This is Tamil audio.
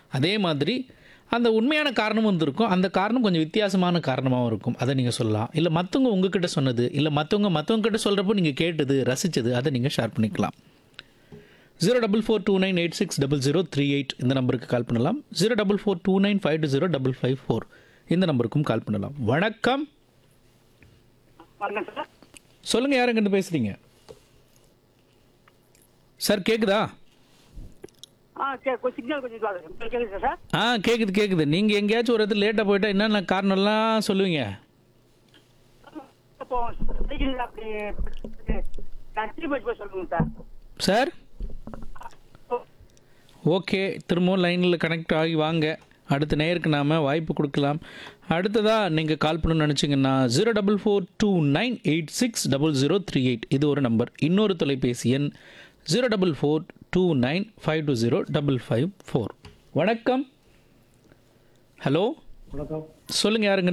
அதே மாதிரி அந்த உண்மையான காரணமும் இருந்திருக்கும் அந்த காரணம் கொஞ்சம் வித்தியாசமான காரணமாகவும் இருக்கும் அதை நீங்கள் சொல்லலாம் இல்லை மற்றவங்க உங்ககிட்ட சொன்னது இல்லை மற்றவங்க மற்றவங்க கிட்ட சொல்கிறப்போ நீங்கள் கேட்டது ரசித்தது அதை நீங்கள் ஷேர் பண்ணிக்கலாம் zero double four two nine eight six double zero three eight இந்த நம்பருக்கு கால் பண்ணலாம் zero double four two nine five two zero double five four இந்த நம்பருக்கும் கால் பண்ணலாம் வணக்கம் வணக்கம் சார் சொல்லுங்கள் யாருங்கிட்ட பேசுகிறீங்க சார் கேட்குதா ஆ சரி கொஞ்சம் சிக்னல் கொஞ்சம் இதுவாகுது உங்களுக்கு கேட்குது சார் ஆ கேட்குது கேட்குது நீங்கள் எங்கேயாச்சும் ஒரு இடத்துல லேட்டாக போயிட்டா என்னென்ன காரணம்லாம் சொல்லுவீங்க இப்போ சைக்கிள் அப்படி நான் திருப்பி போய் சொல்லுங்க சார் சார் ஓகே திரும்பவும் லைனில் கனெக்ட் ஆகி வாங்க அடுத்த நேருக்கு நாம் வாய்ப்பு கொடுக்கலாம் அடுத்ததாக நீங்கள் கால் பண்ணணும்னு நினச்சிங்கன்னா zero double four two nine eight six double zero three eight இது ஒரு நம்பர் இன்னொரு தொலைபேசி எண் zero double four two nine five two zero double five four வணக்கம் ஹலோ வணக்கம் சொல்லுங்கள் யாருங்க